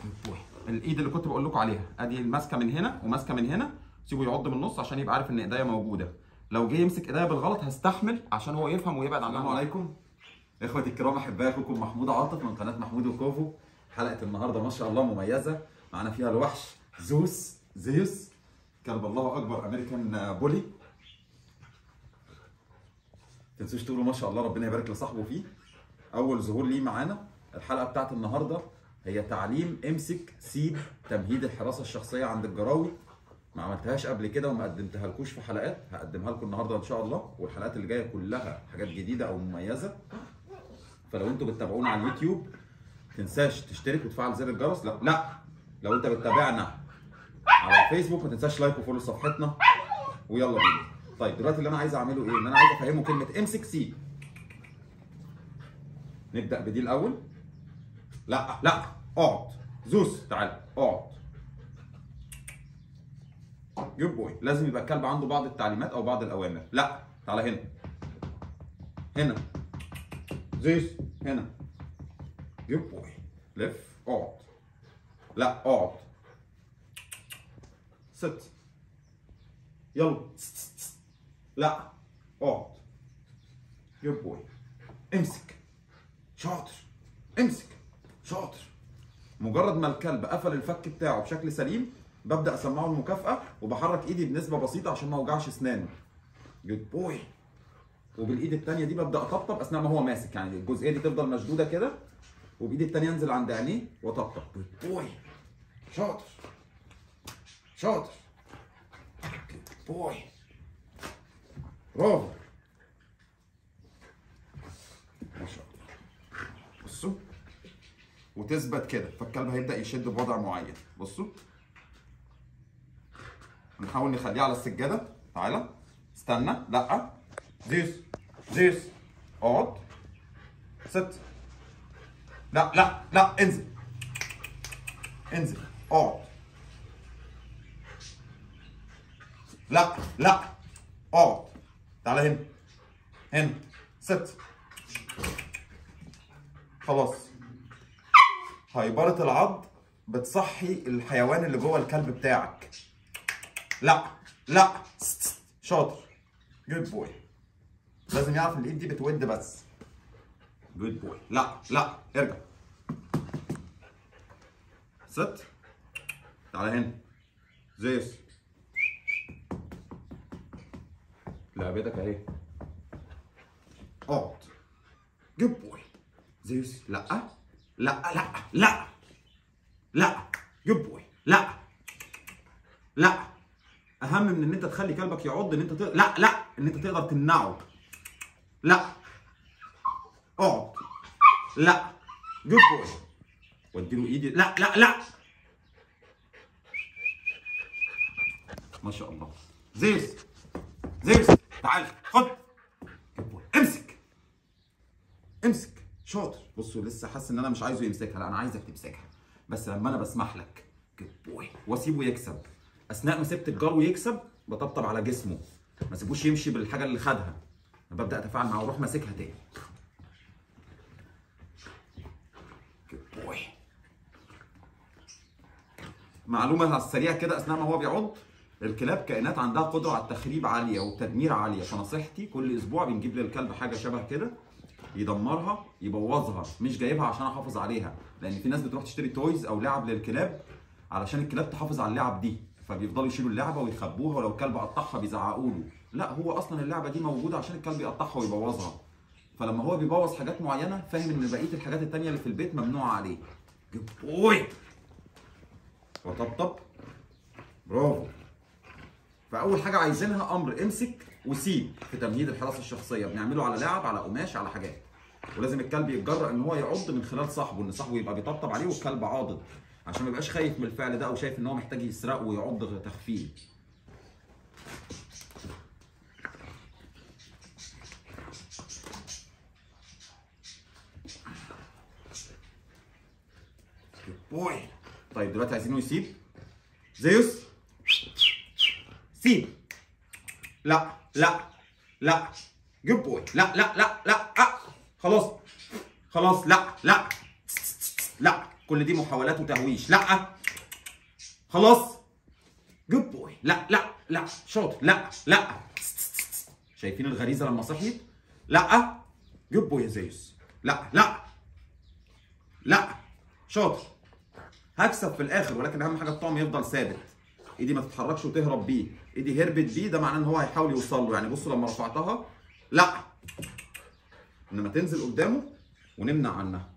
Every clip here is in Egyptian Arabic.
الايد اللي كنت بقول لكم عليها ادي ماسكه من هنا وماسكه من هنا سيبه يعض من النص عشان يبقى عارف ان ايديا موجوده لو جه يمسك ايديا بالغلط هستحمل عشان هو يفهم ويبعد عن السلام عليكم اخوتي الكرام احبائي اخوكم محمود عاطف من قناه محمود وكوفو حلقه النهارده ما شاء الله مميزه معانا فيها الوحش زوس زيوس كلب الله اكبر امريكان بولي تنسوش تقولوا ما شاء الله ربنا يبارك لصاحبه فيه اول ظهور ليه معانا الحلقه بتاعت النهارده هي تعليم امسك سيب تمهيد الحراسه الشخصيه عند الجراوي ما عملتهاش قبل كده وما قدمتها لكوش في حلقات هقدمها لكم النهارده ان شاء الله والحلقات اللي جايه كلها حاجات جديده او مميزه فلو انتوا بتتابعونا على اليوتيوب تنساش تشترك وتفعل زر الجرس لا لا لو انت بتتابعنا على الفيسبوك ما تنساش لايك وفولو صفحتنا ويلا بينا طيب دلوقتي اللي انا عايز اعمله ايه ان انا عايز افهمه كلمه امسك سيب نبدا بدي الاول لا لا اقعد زوس تعال اقعد جود بوي لازم يبقى الكلب عنده بعض التعليمات او بعض الاوامر لا تعالى هنا هنا زيس هنا جود بوي لف اقعد لا اقعد ست يلا لا اقعد جود بوي امسك شاطر امسك شاطر مجرد ما الكلب قفل الفك بتاعه بشكل سليم ببدا اسمعه المكافاه وبحرك ايدي بنسبه بسيطه عشان ما اوجعش اسنانه جود بوي وبالايد الثانيه دي ببدا اطبطب اثناء ما هو ماسك يعني الجزئيه دي تفضل مشدوده كده وبايدي الثانيه انزل عند عينيه واطبطب جود بوي شاطر شاطر جود بوي برافو ما شاء الله بصوا وتثبت كده فالكلب هيبدا يشد بوضع معين بصوا نحاول نخليه على السجاده تعالى استنى لا زيس زيس اقعد ست لا لا لا انزل انزل اقعد لا لا اقعد تعالى هنا هنا ست خلاص هيبرة العض بتصحي الحيوان اللي جوه الكلب بتاعك لا لا شاطر جود بوي لازم يعرف ان الايد دي بتود بس جود بوي لا لا ارجع ست تعالى هنا زيس لعبتك اهي اقعد جود بوي زيوس لا لا لا لا لا جود بوي لا لا اهم من ان انت تخلي كلبك يعض ان انت تقدر لا لا ان انت تقدر تمنعه لا اقعد لا جود بوي واديله ايدي لا لا لا ما شاء الله زيوس زيوس تعال خد جود بوي امسك امسك شاطر بصوا لسه حاسس ان انا مش عايزه يمسكها لا انا عايزك تمسكها بس لما انا بسمح لك جود بوي واسيبه يكسب اثناء ما سبت الجرو يكسب بطبطب على جسمه ما سيبوش يمشي بالحاجه اللي خدها ببدا اتفاعل معاه واروح ماسكها تاني جود بوي معلومه على السريع كده اثناء ما هو بيعض الكلاب كائنات عندها قدره على التخريب عاليه والتدمير عاليه فنصيحتي كل اسبوع بنجيب للكلب حاجه شبه كده يدمرها يبوظها مش جايبها عشان احافظ عليها لان في ناس بتروح تشتري تويز او لعب للكلاب علشان الكلاب تحافظ على اللعب دي فبيفضلوا يشيلوا اللعبه ويخبوها ولو الكلب قطعها بيزعقوا له لا هو اصلا اللعبه دي موجوده عشان الكلب يقطعها ويبوظها فلما هو بيبوظ حاجات معينه فاهم ان بقيه الحاجات التانيه اللي في البيت ممنوعه عليه جود بوي وطبطب برافو فاول حاجه عايزينها امر امسك وسيب في تمهيد الحراسه الشخصيه بنعمله على لعب على قماش على حاجات ولازم الكلب يتجرأ ان هو يعض من خلال صاحبه ان صاحبه يبقى بيطبطب عليه والكلب عاضد عشان ما يبقاش خايف من الفعل ده او شايف ان هو محتاج يسرقه ويعض تخفيل بوي طيب دلوقتي عايزينه يسيب زيوس سيب لا لا لا جود بوي لا لا لا لا آه. خلاص خلاص لا لا لا كل دي محاولات وتهويش لا خلاص جود بوي لا لا لا شاطر لا لا شايفين الغريزه لما صحيت لا جود بوي يا زيوس لا لا لا شاطر هكسب في الاخر ولكن اهم حاجه الطعم يفضل ثابت ايدي ما تتحركش وتهرب بيه ايدي هربت بيه ده معناه ان هو هيحاول يوصل له يعني بصوا لما رفعتها لا انما تنزل قدامه ونمنع عنها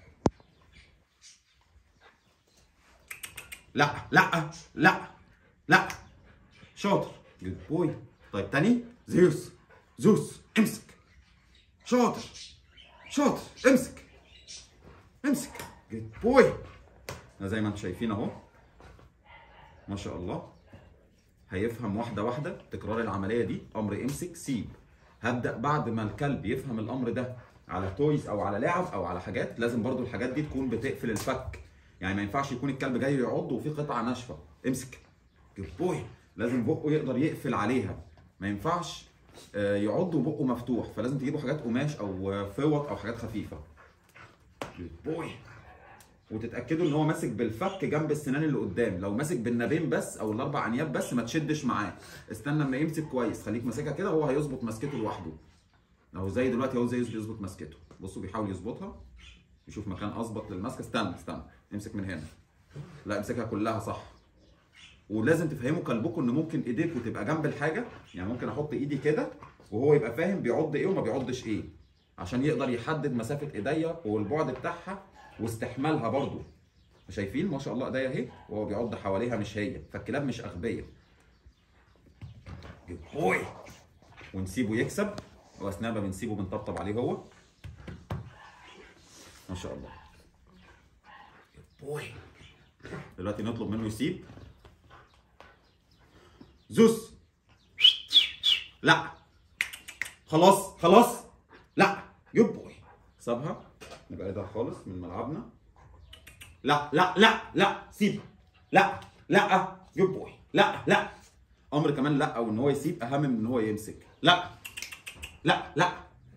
لا لا لا لا شاطر جود بوي طيب تاني زيوس زوس امسك شاطر شاطر امسك امسك جود بوي زي ما انتم شايفين اهو ما شاء الله هيفهم واحده واحده تكرار العمليه دي امر امسك سيب هبدا بعد ما الكلب يفهم الامر ده على تويز او على لعب او على حاجات لازم برضو الحاجات دي تكون بتقفل الفك يعني ما ينفعش يكون الكلب جاي يعض وفي قطعه ناشفه امسك جود بوي لازم بقه يقدر يقفل عليها ما ينفعش آه، يعض وبقه مفتوح فلازم تجيبوا حاجات قماش او آه، فوط او حاجات خفيفه جود بوي وتتاكدوا ان هو ماسك بالفك جنب السنان اللي قدام لو ماسك بالنابين بس او الاربع انياب بس ما تشدش معاه استنى اما يمسك كويس خليك ماسكها كده هو هيظبط مسكته لوحده اهو زي دلوقتي اهو زي بيظبط مسكته بصوا بيحاول يظبطها يشوف مكان اظبط للمسكه استنى استنى امسك من هنا لا امسكها كلها صح ولازم تفهموا كلبكم ان ممكن ايديكم تبقى جنب الحاجه يعني ممكن احط ايدي كده وهو يبقى فاهم بيعض ايه وما بيعضش ايه عشان يقدر يحدد مسافه ايديا والبعد بتاعها واستحمالها برضو شايفين ما شاء الله ايديا اهي وهو بيعض حواليها مش هي فالكلاب مش اغبياء جود بوي ونسيبه يكسب واثناء ما بنسيبه بنطبطب عليه هو ما شاء الله جود بوي دلوقتي نطلب منه يسيب زوس لا خلاص خلاص لا جود بوي سابها نبعدها خالص من ملعبنا لا لا لا لا سيبها لا لا جود بوي لا لا امر كمان لا او ان هو يسيب اهم من ان هو يمسك لا لا لا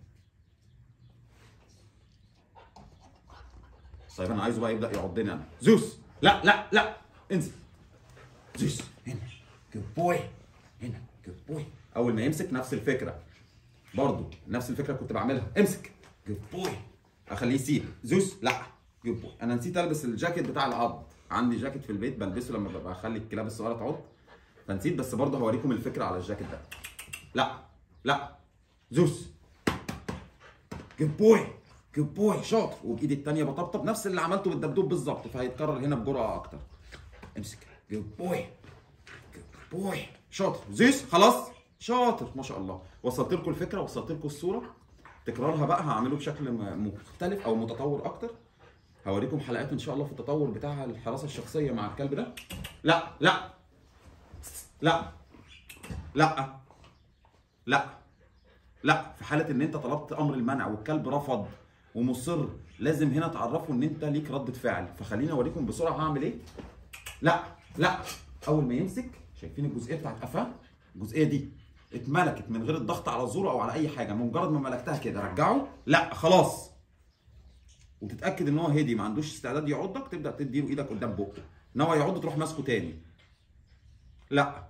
طيب انا عايزه بقى يبدا يعضني انا زوس لا لا لا انزل زوس هنا جود بوي هنا جود بوي اول ما يمسك نفس الفكره برضو نفس الفكره كنت بعملها امسك جود بوي اخليه يسيب زوس لا جود بوي انا نسيت البس الجاكيت بتاع العض عندي جاكيت في البيت بلبسه لما ببقى اخلي الكلاب الصغيره تعض فنسيت بس برضه هوريكم الفكره على الجاكيت ده لا لا زوس جود بوي جود بوي شاطر وبايدي التانيه بطبطب نفس اللي عملته بالدبدوب بالظبط فهيتكرر هنا بجرأه اكتر امسك جود بوي جود بوي شاطر زيس خلاص شاطر ما شاء الله وصلت لكم الفكره وصلت لكم الصوره تكرارها بقى هعمله بشكل م- مختلف او متطور اكتر هوريكم حلقات ان شاء الله في التطور بتاع الحراسه الشخصيه مع الكلب ده لا لا لا لا لا لا في حاله ان انت طلبت امر المنع والكلب رفض ومصر لازم هنا تعرفه ان انت ليك ردة فعل فخليني اوريكم بسرعه هعمل ايه لا لا اول ما يمسك شايفين الجزئيه بتاعت قفاه الجزئيه دي اتملكت من غير الضغط على زوره او على اي حاجه مجرد ما ملكتها كده رجعه لا خلاص وتتاكد ان هو هدي ما عندوش استعداد يعضك تبدا تديله ايدك قدام بقه نوى يعض تروح ماسكه تاني لا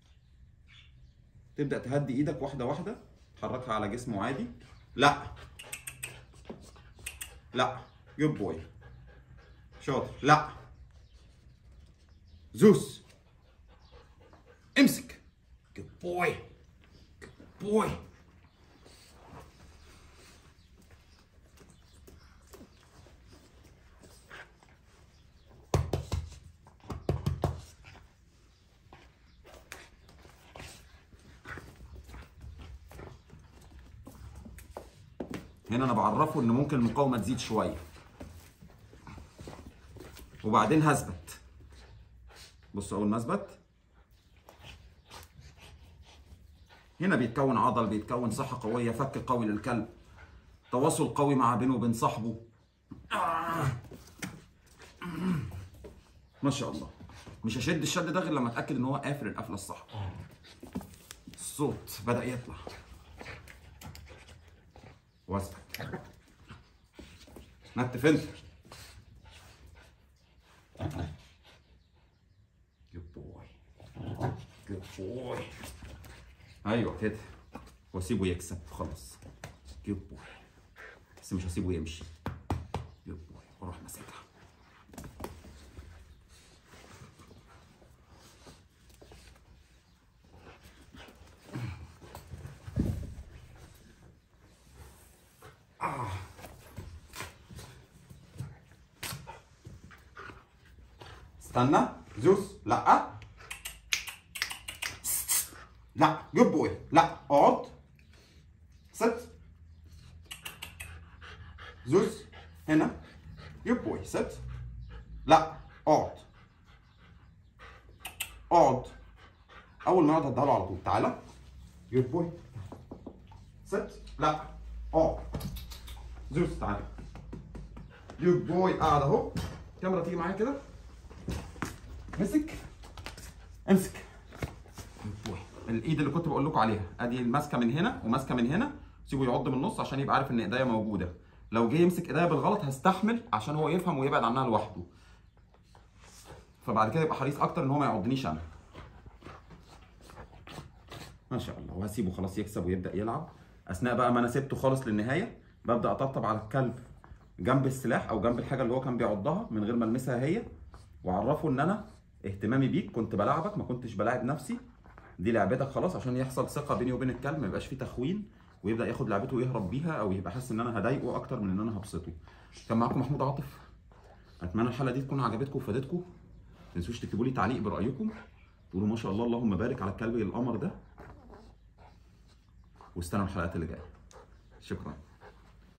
تبدا تهدي ايدك واحده واحده تحركها على جسمه عادي لا لا جود بوي شاطر لا زوس امسك جود بوي جود بوي هنا انا بعرفه ان ممكن المقاومه تزيد شويه وبعدين هثبت بصوا اول ما اثبت هنا بيتكون عضل بيتكون صحه قويه فك قوي للكلب تواصل قوي مع بينه وبين صاحبه ما شاء الله مش هشد الشد ده غير لما اتاكد ان هو قافل القفله الصح الصوت بدا يطلع واثبت نتف انت بوي ايوه كده واسيبه يكسب خلاص جود بوي بس مش هسيبه يمشي جود بوي واروح ماسكها استنى زوس لا لا جود بوي لا اقعد ست زوس هنا جود بوي ست لا اقعد اقعد اول ما يقعد هديها له على طول تعالى جود بوي ست لا اقعد زوس تعالى جود بوي قاعد اهو الكاميرا تيجي معايا كده مسك امسك بوي. الايد اللي كنت بقول لكم عليها ادي ماسكه من هنا وماسكه من هنا سيبه يعض من النص عشان يبقى عارف ان ايديا موجوده لو جه يمسك ايديا بالغلط هستحمل عشان هو يفهم ويبعد عنها لوحده فبعد كده يبقى حريص اكتر ان هو ما يعضنيش انا ما شاء الله وهسيبه خلاص يكسب ويبدا يلعب اثناء بقى ما انا سبته خالص للنهايه ببدا اطبطب على الكلب جنب السلاح او جنب الحاجه اللي هو كان بيعضها من غير ما المسها هي واعرفه ان انا اهتمامي بيك كنت بلاعبك ما كنتش بلاعب نفسي دي لعبتك خلاص عشان يحصل ثقه بيني وبين الكلب ما يبقاش فيه تخوين ويبدا ياخد لعبته ويهرب بيها او يبقى حاسس ان انا هضايقه اكتر من ان انا هبسطه كان معاكم محمود عاطف اتمنى الحلقه دي تكون عجبتكم وفادتكم ما تنسوش تكتبوا لي تعليق برايكم تقولوا ما شاء الله اللهم بارك على الكلب القمر ده واستنوا الحلقات اللي جايه شكرا